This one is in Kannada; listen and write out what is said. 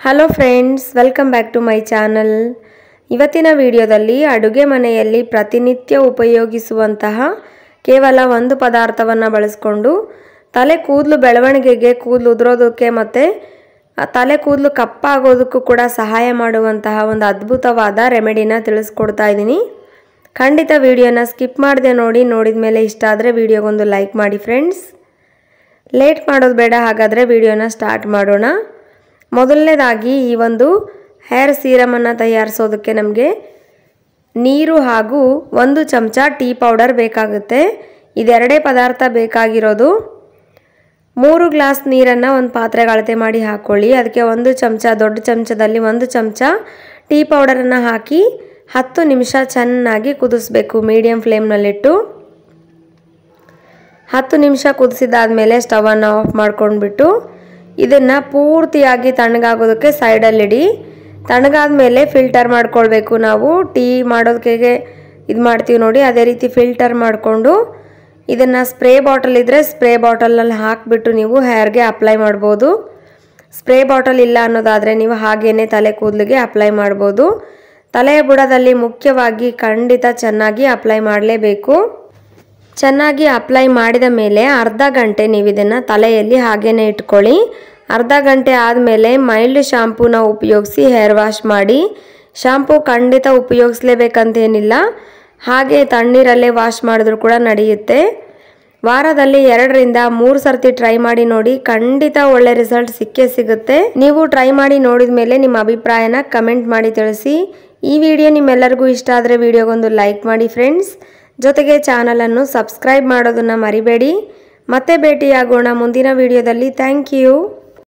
hello friends welcome back to my channel ಇವತ್ತಿನ ವಿಡಿಯೋದಲ್ಲಿ ಅಡುಗೆ ಮನೆಯಲ್ಲಿ ಪ್ರತಿನಿತ್ಯ ಉಪಯೋಗಿಸುವಂತಹ ಕೇವಲ ಒಂದು ಪದಾರ್ಥವನ್ನು ಬಳಸ್ಕೊಂಡು ತಲೆ ಕೂದಲು ಬೆಳವಣಿಗೆಗೆ ಕೂದಲು ಉದುರೋದಕ್ಕೆ ಮತ್ತು ತಲೆ ಕೂದಲು ಕಪ್ಪಾಗೋದಕ್ಕೂ ಕೂಡ ಸಹಾಯ ಮಾಡುವಂತಹ ಒಂದು ಅದ್ಭುತವಾದ ರೆಮಿಡಿನ ತಿಳಿಸ್ಕೊಡ್ತಾ ಇದ್ದೀನಿ ಖಂಡಿತ ವಿಡಿಯೋನ ಸ್ಕಿಪ್ ಮಾಡದೆ ನೋಡಿ ನೋಡಿದ ಮೇಲೆ ಇಷ್ಟ ಆದರೆ ವಿಡಿಯೋಗೊಂದು ಲೈಕ್ ಮಾಡಿ ಫ್ರೆಂಡ್ಸ್ ಲೇಟ್ ಮಾಡೋದು ಬೇಡ ಹಾಗಾದರೆ ವಿಡಿಯೋನ ಸ್ಟಾರ್ಟ್ ಮಾಡೋಣ ಮೊದಲನೇದಾಗಿ ಈ ಒಂದು ಹೇರ್ ಸೀರಮನ್ನು ತಯಾರಿಸೋದಕ್ಕೆ ನಮಗೆ ನೀರು ಹಾಗೂ ಒಂದು ಚಮಚ ಟೀ ಪೌಡರ್ ಬೇಕಾಗುತ್ತೆ ಇದೆರಡೇ ಪದಾರ್ಥ ಬೇಕಾಗಿರೋದು ಮೂರು ಗ್ಲಾಸ್ ನೀರನ್ನು ಒಂದು ಪಾತ್ರೆಗೆ ಅಳತೆ ಮಾಡಿ ಹಾಕ್ಕೊಳ್ಳಿ ಅದಕ್ಕೆ ಒಂದು ಚಮಚ ದೊಡ್ಡ ಚಮಚದಲ್ಲಿ ಒಂದು ಚಮಚ ಟೀ ಪೌಡರನ್ನು ಹಾಕಿ ಹತ್ತು ನಿಮಿಷ ಚೆನ್ನಾಗಿ ಕುದಿಸ್ಬೇಕು ಮೀಡಿಯಮ್ ಫ್ಲೇಮ್ನಲ್ಲಿಟ್ಟು ಹತ್ತು ನಿಮಿಷ ಕುದಿಸಿದಾದ್ಮೇಲೆ ಸ್ಟವನ್ನು ಆಫ್ ಮಾಡ್ಕೊಂಡ್ಬಿಟ್ಟು ಇದನ್ನು ಪೂರ್ತಿಯಾಗಿ ತಣ್ಣಗಾಗೋದಕ್ಕೆ ಸೈಡಲ್ಲಿಡಿ ತಣ್ಣಗಾದ್ಮೇಲೆ ಫಿಲ್ಟರ್ ಮಾಡ್ಕೊಳ್ಬೇಕು ನಾವು ಟೀ ಮಾಡೋದಕ್ಕೆ ಇದು ಮಾಡ್ತೀವಿ ನೋಡಿ ಅದೇ ರೀತಿ ಫಿಲ್ಟರ್ ಮಾಡಿಕೊಂಡು ಇದನ್ನು ಸ್ಪ್ರೇ ಬಾಟಲ್ ಇದ್ದರೆ ಸ್ಪ್ರೇ ಬಾಟಲಲ್ಲಿ ಹಾಕಿಬಿಟ್ಟು ನೀವು ಹೇರ್ಗೆ ಅಪ್ಲೈ ಮಾಡ್ಬೋದು ಸ್ಪ್ರೇ ಬಾಟಲ್ ಇಲ್ಲ ಅನ್ನೋದಾದರೆ ನೀವು ಹಾಗೇನೆ ತಲೆ ಕೂದಲಿಗೆ ಅಪ್ಲೈ ಮಾಡ್ಬೋದು ತಲೆಯ ಬುಡದಲ್ಲಿ ಮುಖ್ಯವಾಗಿ ಖಂಡಿತ ಚೆನ್ನಾಗಿ ಅಪ್ಲೈ ಮಾಡಲೇಬೇಕು ಚೆನ್ನಾಗಿ ಅಪ್ಲೈ ಮಾಡಿದ ಮೇಲೆ ಅರ್ಧ ಗಂಟೆ ನೀವು ಇದನ್ನು ತಲೆಯಲ್ಲಿ ಹಾಗೇನೆ ಇಟ್ಕೊಳ್ಳಿ ಅರ್ಧ ಗಂಟೆ ಆದಮೇಲೆ ಮೈಲ್ಡ್ ಶಾಂಪೂನ ಉಪಯೋಗಿಸಿ ಹೇರ್ ವಾಶ್ ಮಾಡಿ ಶಾಂಪೂ ಖಂಡಿತ ಉಪಯೋಗಿಸ್ಲೇಬೇಕಂತೇನಿಲ್ಲ ಹಾಗೆ ತಣ್ಣೀರಲ್ಲೇ ವಾಶ್ ಮಾಡಿದ್ರು ಕೂಡ ನಡೆಯುತ್ತೆ ವಾರದಲ್ಲಿ ಎರಡರಿಂದ ಮೂರು ಸರ್ತಿ ಟ್ರೈ ಮಾಡಿ ನೋಡಿ ಖಂಡಿತ ಒಳ್ಳೆ ರಿಸಲ್ಟ್ ಸಿಕ್ಕೇ ಸಿಗುತ್ತೆ ನೀವು ಟ್ರೈ ಮಾಡಿ ನೋಡಿದ ಮೇಲೆ ನಿಮ್ಮ ಅಭಿಪ್ರಾಯನ ಕಮೆಂಟ್ ಮಾಡಿ ತಿಳಿಸಿ ಈ ವಿಡಿಯೋ ನಿಮ್ಮೆಲ್ಲರಿಗೂ ಇಷ್ಟ ಆದರೆ ವಿಡಿಯೋಗೊಂದು ಲೈಕ್ ಮಾಡಿ ಫ್ರೆಂಡ್ಸ್ ಜೊತೆಗೆ ಚಾನಲನ್ನು ಸಬ್ಸ್ಕ್ರೈಬ್ ಮಾಡೋದನ್ನು ಮರಿಬೇಡಿ ಮತ್ತೆ ಭೇಟಿಯಾಗೋಣ ಮುಂದಿನ ವಿಡಿಯೋದಲ್ಲಿ ಥ್ಯಾಂಕ್ ಯು